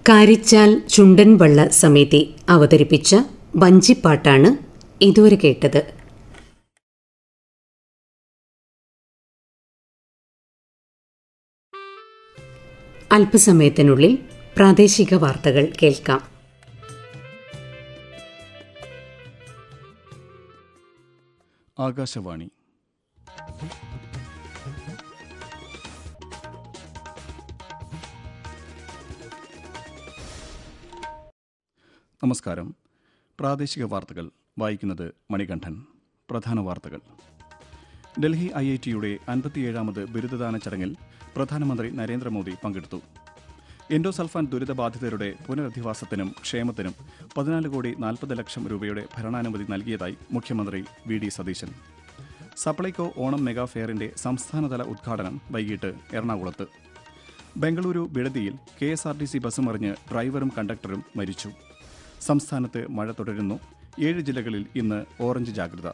കാരിച്ചാൽ ചുണ്ടൻ വള്ള സമിതി അവതരിപ്പിച്ച വഞ്ചിപ്പാട്ടാണ് ഇതുവരെ കേട്ടത് അല്പസമയത്തിനുള്ളിൽ പ്രാദേശിക വാർത്തകൾ കേൾക്കാം ആകാശവാണി നമസ്കാരം പ്രാദേശിക വാർത്തകൾ വായിക്കുന്നത് മണികണ്ഠൻ പ്രധാന വാർത്തകൾ ഡൽഹി ഐ ഐ ടിയുടെ അൻപത്തിയേഴാമത് ബിരുദദാന ചടങ്ങിൽ പ്രധാനമന്ത്രി നരേന്ദ്രമോദി പങ്കെടുത്തു എൻഡോസൾഫാൻ ദുരിതബാധിതരുടെ പുനരധിവാസത്തിനും ക്ഷേമത്തിനും പതിനാല് കോടി നാൽപ്പത് ലക്ഷം രൂപയുടെ ഭരണാനുമതി നൽകിയതായി മുഖ്യമന്ത്രി V D Satheesan Supplyco Onam mega ഫെയറിന്റെ സംസ്ഥാനതല ഉദ്ഘാടനം വൈകിട്ട് എറണാകുളത്ത് ബംഗളൂരു ബിടതിയിൽ K S R T C bus മറിഞ്ഞ് ഡ്രൈവറും കണ്ടക്ടറും മരിച്ചു സംസ്ഥാനത്ത് മഴ തുടരുന്നു ഏഴ് ജില്ലകളിൽ ഇന്ന് ഓറഞ്ച് ജാഗ്രത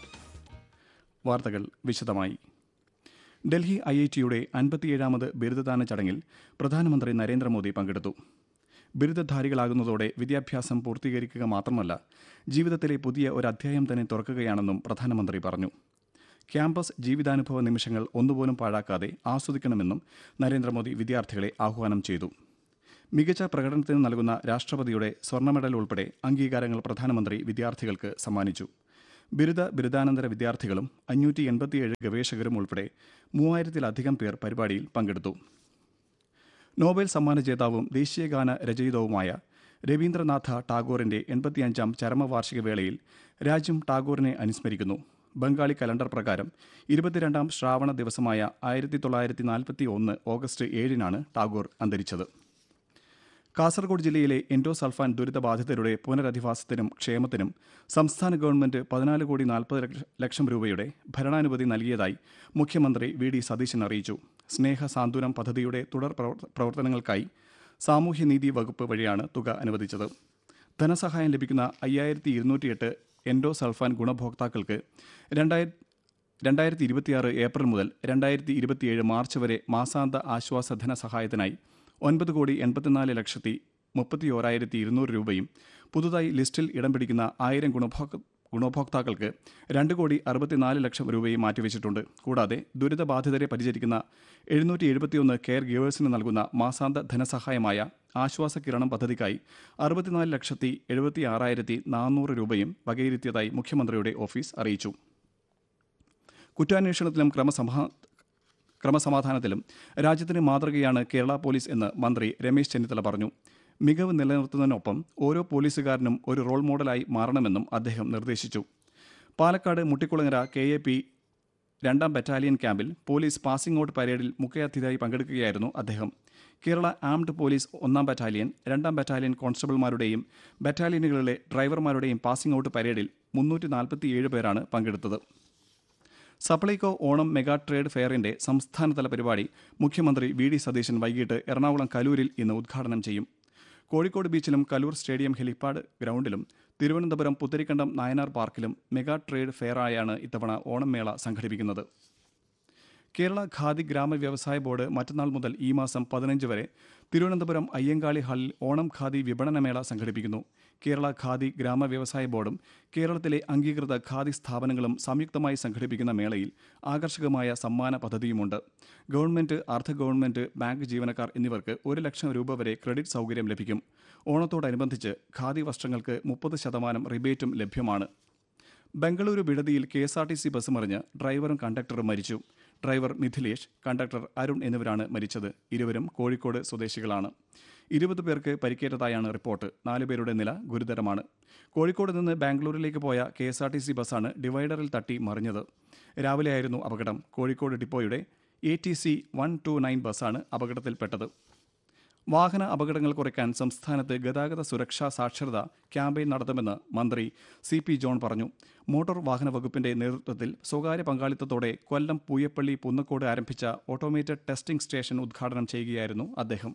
വാർത്തകൾ വിശദമായി ഡൽഹി ഐ ഐ ടിയുടെ അൻപത്തിയേഴാമത് ബിരുദദാന ചടങ്ങിൽ പ്രധാനമന്ത്രി നരേന്ദ്രമോദി പങ്കെടുത്തു ബിരുദധാരികളാകുന്നതോടെ വിദ്യാഭ്യാസം പൂർത്തീകരിക്കുക മാത്രമല്ല ജീവിതത്തിലെ പുതിയ ഒരു അധ്യായം തന്നെ തുറക്കുകയാണെന്നും പ്രധാനമന്ത്രി പറഞ്ഞു ക്യാമ്പസ് ജീവിതാനുഭവ നിമിഷങ്ങൾ ഒന്നുപോലും പാഴാക്കാതെ ആസ്വദിക്കണമെന്നും നരേന്ദ്രമോദി വിദ്യാർത്ഥികളെ ആഹ്വാനം ചെയ്തു മികച്ച പ്രകടനത്തിന് നൽകുന്ന രാഷ്ട്രപതിയുടെ സ്വർണ്ണ മെഡൽ ഉൾപ്പെടെ അംഗീകാരങ്ങൾ പ്രധാനമന്ത്രി വിദ്യാർത്ഥികൾക്ക് സമ്മാനിച്ചു ബിരുദ ബിരുദാനന്തര വിദ്യാർത്ഥികളും അഞ്ഞൂറ്റി എൺപത്തിയേഴ് ഗവേഷകരും ഉൾപ്പെടെ മൂവായിരത്തിലധികം പേർ പരിപാടിയിൽ പങ്കെടുത്തു നോബൽ സമ്മാന ജേതാവും ദേശീയഗാന രചയിതാവുമായ രവീന്ദ്രനാഥ ടാഗോറിന്റെ എൺപത്തിയഞ്ചാം ചരമവാർഷിക വേളയിൽ രാജ്യം ടാഗോറിനെ അനുസ്മരിക്കുന്നു ബംഗാളി കലണ്ടർ പ്രകാരം ഇരുപത്തിരണ്ടാം ശ്രാവണ ദിവസമായ ആയിരത്തി തൊള്ളായിരത്തി നാൽപ്പത്തി ഒന്ന് ഓഗസ്റ്റ് ഏഴിനാണ് ടാഗോർ അന്തരിച്ചത് കാസർഗോഡ് ജില്ലയിലെ എൻഡോസൾഫാൻ ദുരിതബാധിതരുടെ പുനരധിവാസത്തിനും ക്ഷേമത്തിനും സംസ്ഥാന ഗവൺമെന്റ് പതിനാല് കോടി നാൽപ്പത് ലക്ഷം രൂപയുടെ ഭരണാനുമതി നൽകിയതായി മുഖ്യമന്ത്രി വി ഡി സതീശൻ അറിയിച്ചു സ്നേഹ സാന്ത്വനം പദ്ധതിയുടെ തുടർ പ്രവർ- പ്രവർത്തനങ്ങൾക്കായി സാമൂഹ്യനീതി വകുപ്പ് വഴിയാണ് തുക അനുവദിച്ചത് ധനസഹായം ലഭിക്കുന്ന അയ്യായിരത്തി ഇരുന്നൂറ്റിയെട്ട് എൻഡോസൾഫാൻ ഗുണഭോക്താക്കൾക്ക് രണ്ടായിരത്തി രണ്ടായിരത്തി ഇരുപത്തിയാറ് ഏപ്രിൽ മുതൽ രണ്ടായിരത്തി ഇരുപത്തിയേഴ് മാർച്ച് വരെ മാസാന്ത ആശ്വാസ ധനസഹായത്തിനായി ഒൻപത് കോടി എൺപത്തിനാല് ലക്ഷത്തി മുപ്പത്തി ഓരായിരത്തി ഇരുന്നൂറ് രൂപയും പുതുതായി ലിസ്റ്റിൽ ഇടം പിടിക്കുന്ന ആയിരം ഗുണഭോക്ത ഗുണഭോക്താക്കൾക്ക് രണ്ട് കോടി അറുപത്തിനാല് ലക്ഷം രൂപയും മാറ്റിവെച്ചിട്ടുണ്ട് കൂടാതെ ദുരിതബാധിതരെ പരിചരിക്കുന്ന എഴുന്നൂറ്റി എഴുപത്തിയൊന്ന് കെയർ ഗീവേഴ്സിന് നൽകുന്ന മാസാന്ത ധനസഹായമായ ആശ്വാസ കിരണം പദ്ധതിക്കായി അറുപത്തിനാല് ലക്ഷത്തി എഴുപത്തി ആറായിരത്തി നാനൂറ് രൂപയും വകയിരുത്തിയതായി മുഖ്യമന്ത്രിയുടെ ഓഫീസ് അറിയിച്ചു കുറ്റാന്വേഷണത്തിലും ക്രമസമാ ക്രമസമാധാനത്തിലും രാജ്യത്തിന് മാതൃകയാണ് കേരള പോലീസ് എന്ന് മന്ത്രി രമേശ് ചെന്നിത്തല പറഞ്ഞു മികവ് നിലനിർത്തുന്നതിനൊപ്പം ഓരോ പോലീസുകാരനും ഒരു റോൾ മോഡലായി മാറണമെന്നും അദ്ദേഹം നിർദ്ദേശിച്ചു Palakkad Muttikulangara K A P രണ്ടാം ബറ്റാലിയൻ ക്യാമ്പിൽ പോലീസ് പാസിംഗ് ഔട്ട് പരേഡിൽ മുഖ്യാതിഥിയായി പങ്കെടുക്കുകയായിരുന്നു അദ്ദേഹം കേരള ആംഡ് പോലീസ് ഒന്നാം ബറ്റാലിയൻ രണ്ടാം ബറ്റാലിയൻ കോൺസ്റ്റബിൾമാരുടെയും ബറ്റാലിയനുകളിലെ ഡ്രൈവർമാരുടെയും പാസിംഗ് ഔട്ട് പരേഡിൽ മുന്നൂറ്റി നാൽപ്പത്തിയേഴ് പേരാണ് പങ്കെടുത്തത് സപ്ലൈകോ ഓണം മെഗാ ട്രേഡ് ഫെയറിന്റെ സംസ്ഥാനതല പരിപാടി മുഖ്യമന്ത്രി വി ഡി സതീശൻ വൈകിട്ട് എറണാകുളം കലൂരിൽ ഇന്ന് ഉദ്ഘാടനം ചെയ്യും കോഴിക്കോട് ബീച്ചിലും കലൂർ സ്റ്റേഡിയം ഹെലിപ്പാഡ് ഗ്രൗണ്ടിലും തിരുവനന്തപുരം പുത്തരിക്കണ്ടം നായനാർ പാർക്കിലും മെഗാ ട്രേഡ് ഫെയറായാണ് ഇത്തവണ ഓണം മേള സംഘടിപ്പിക്കുന്നത് കേരള ഖാദി ഗ്രാമ വ്യവസായ ബോർഡ് മറ്റന്നാൾ മുതൽ ഈ മാസം പതിനഞ്ച് വരെ തിരുവനന്തപുരം അയ്യങ്കാളി ഹാളിൽ ഓണം ഖാദി വിപണനമേള സംഘടിപ്പിക്കുന്നു കേരള ഖാദി ഗ്രാമ വ്യവസായ ബോർഡും കേരളത്തിലെ അംഗീകൃത ഖാദി സ്ഥാപനങ്ങളും സംയുക്തമായി സംഘടിപ്പിക്കുന്ന മേളയിൽ ആകർഷകമായ സമ്മാന പദ്ധതിയുമുണ്ട് ഗവൺമെന്റ് അർദ്ധ ഗവൺമെന്റ് ബാങ്ക് ജീവനക്കാർ എന്നിവർക്ക് ഒരു ലക്ഷം രൂപ വരെ ക്രെഡിറ്റ് സൗകര്യം ലഭിക്കും ഓണത്തോടനുബന്ധിച്ച് ഖാദി വസ്ത്രങ്ങൾക്ക് മുപ്പത് ശതമാനം റിബേറ്റും ലഭ്യമാണ് ബംഗളൂരു ബിടതിയിൽ K S R T C bus മറിഞ്ഞ് ഡ്രൈവറും കണ്ടക്ടറും മരിച്ചു ഡ്രൈവർ മിഥിലേഷ് കണ്ടക്ടർ അരുൺ എന്നിവരാണ് മരിച്ചത് ഇരുവരും കോഴിക്കോട് സ്വദേശികളാണ് ഇരുപത് പേർക്ക് പരിക്കേറ്റതായാണ് റിപ്പോർട്ട് നാല് പേരുടെ നില ഗുരുതരമാണ് കോഴിക്കോട് നിന്ന് ബാംഗ്ലൂരിലേക്ക് പോയ K S R T C ബസ്സാണ് ഡിവൈഡറിൽ തട്ടി മറിഞ്ഞത് രാവിലെയായിരുന്നു അപകടം കോഴിക്കോട് ഡിപ്പോയുടെ A T C one two nine ബസ്സാണ് അപകടത്തിൽപ്പെട്ടത് വാഹന അപകടങ്ങൾ കുറയ്ക്കാൻ സംസ്ഥാനത്ത് ഗതാഗത സുരക്ഷാ സാക്ഷരത ക്യാമ്പയിൻ നടത്തുമെന്ന് മന്ത്രി സി പി ജോൺ പറഞ്ഞു മോട്ടോർ വാഹന വകുപ്പിന്റെ നേതൃത്വത്തിൽ സ്വകാര്യ പങ്കാളിത്തത്തോടെ കൊല്ലം പൂയപ്പള്ളി പുന്നക്കോട് ആരംഭിച്ച ഓട്ടോമേറ്റഡ് ടെസ്റ്റിംഗ് സ്റ്റേഷൻ ഉദ്ഘാടനം ചെയ്യുകയായിരുന്നു അദ്ദേഹം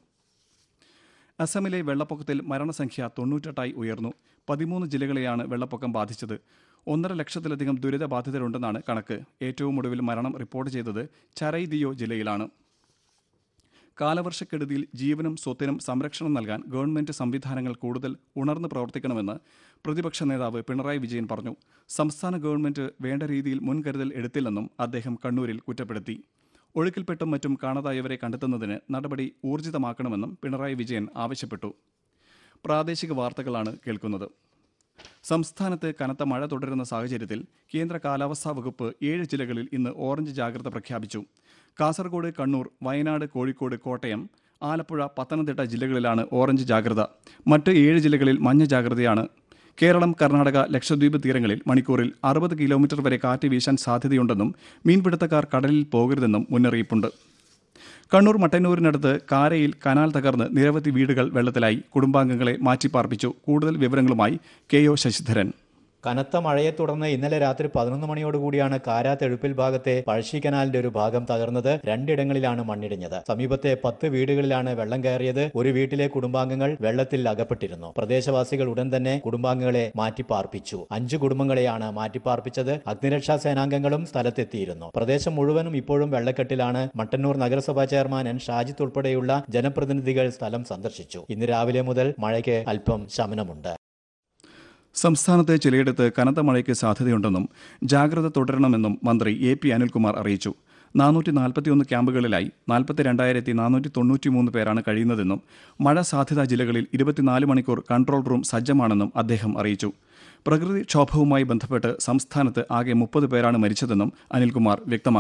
അസമിലെ വെള്ളപ്പൊക്കത്തിൽ മരണസംഖ്യ തൊണ്ണൂറ്റെട്ടായി ഉയർന്നു പതിമൂന്ന് ജില്ലകളെയാണ് വെള്ളപ്പൊക്കം ബാധിച്ചത് ഒന്നര ലക്ഷത്തിലധികം ദുരിതബാധിതരുണ്ടെന്നാണ് കണക്ക് ഏറ്റവും ഒടുവിൽ മരണം റിപ്പോർട്ട് ചെയ്തത് ചരൈദിയോ ജില്ലയിലാണ് കാലവർഷക്കെടുതിയിൽ ജീവനും സ്വത്തിനും സംരക്ഷണം നൽകാൻ ഗവൺമെന്റ് സംവിധാനങ്ങൾ കൂടുതൽ ഉണർന്ന് പ്രവർത്തിക്കണമെന്ന് പ്രതിപക്ഷ നേതാവ് പിണറായി വിജയൻ പറഞ്ഞു സംസ്ഥാന ഗവൺമെന്റ് വേണ്ട രീതിയിൽ മുൻകരുതൽ എടുത്തില്ലെന്നും അദ്ദേഹം കണ്ണൂരിൽ കുറ്റപ്പെടുത്തി ഒഴുക്കിൽപ്പെട്ടും മറ്റും കാണാതായവരെ കണ്ടെത്തുന്നതിന് നടപടി ഊർജിതമാക്കണമെന്നും പിണറായി വിജയൻ ആവശ്യപ്പെട്ടു പ്രാദേശിക വാർത്തകളാണ് കേൾക്കുന്നത് സംസ്ഥാനത്ത് കനത്ത മഴ തുടരുന്ന സാഹചര്യത്തിൽ കേന്ദ്ര കാലാവസ്ഥാ വകുപ്പ് ഏഴ് ജില്ലകളിൽ ഇന്ന് ഓറഞ്ച് ജാഗ്രത പ്രഖ്യാപിച്ചു കാസർഗോഡ് കണ്ണൂർ വയനാട് കോഴിക്കോട് കോട്ടയം ആലപ്പുഴ പത്തനംതിട്ട ജില്ലകളിലാണ് ഓറഞ്ച് ജാഗ്രത മറ്റ് ഏഴ് ജില്ലകളിൽ മഞ്ഞ ജാഗ്രതയാണ് കേരളം കർണാടക ലക്ഷദ്വീപ് തീരങ്ങളിൽ മണിക്കൂറിൽ അറുപത് കിലോമീറ്റർ വരെ കാറ്റ് വീശാൻ സാധ്യതയുണ്ടെന്നും മീൻപിടുത്തക്കാർ കടലിൽ പോകരുതെന്നും മുന്നറിയിപ്പുണ്ട് കണ്ണൂർ മട്ടന്നൂരിനടുത്ത് കാരയിൽ കനാൽ തകർന്ന് നിരവധി വീടുകൾ വെള്ളത്തിലായി കുടുംബാംഗങ്ങളെ മാറ്റിപ്പാർപ്പിച്ചു കൂടുതൽ വിവരങ്ങളുമായി കെ ഒ ശശിധരൻ കനത്ത മഴയെ തുടർന്ന് ഇന്നലെ രാത്രി പതിനൊന്ന് മണിയോടുകൂടിയാണ് കാരാത്ത് എഴുപ്പിൽ ഭാഗത്തെ പഴശ്ശി കനാലിന്റെ ഒരു ഭാഗം തകർന്നത് രണ്ടിടങ്ങളിലാണ് മണ്ണിടിഞ്ഞത് സമീപത്തെ പത്ത് വീടുകളിലാണ് വെള്ളം കയറിയത് ഒരു വീട്ടിലെ കുടുംബാംഗങ്ങൾ വെള്ളത്തിൽ അകപ്പെട്ടിരുന്നു പ്രദേശവാസികൾ ഉടൻ തന്നെ കുടുംബാംഗങ്ങളെ മാറ്റിപ്പാർപ്പിച്ചു അഞ്ചു കുടുംബങ്ങളെയാണ് മാറ്റിപ്പാർപ്പിച്ചത് അഗ്നിരക്ഷാ സേനാംഗങ്ങളും സ്ഥലത്തെത്തിയിരുന്നു പ്രദേശം മുഴുവനും ഇപ്പോഴും വെള്ളക്കെട്ടിലാണ് മട്ടന്നൂർ നഗരസഭാ ചെയർമാൻ എൻ ഷാജിത്ത് ഉൾപ്പെടെയുള്ള ജനപ്രതിനിധികൾ സ്ഥലം സന്ദർശിച്ചു ഇന്ന് രാവിലെ മുതൽ മഴയ്ക്ക് അല്പം ശമനമുണ്ട് സംസ്ഥാനത്ത് ചിലയിടത്ത് കനത്ത മഴയ്ക്ക് സാധ്യതയുണ്ടെന്നും ജാഗ്രത തുടരണമെന്നും മന്ത്രി എ പി അനിൽകുമാർ അറിയിച്ചു നാനൂറ്റി നാൽപ്പത്തിയൊന്ന് ക്യാമ്പുകളിലായി നാൽപ്പത്തി രണ്ടായിരത്തി നാനൂറ്റി തൊണ്ണൂറ്റിമൂന്ന് പേരാണ് കഴിയുന്നതെന്നും മഴ സാധ്യതാ ജില്ലകളിൽ ഇരുപത്തിനാല് മണിക്കൂർ കൺട്രോൾ റൂം സജ്ജമാണെന്നും അദ്ദേഹം അറിയിച്ചു പ്രകൃതിക്ഷോഭവുമായി ബന്ധപ്പെട്ട് സംസ്ഥാനത്ത് ആകെ മുപ്പത് പേരാണ് മരിച്ചതെന്നും അനിൽകുമാർ വ്യക്തമാക്കി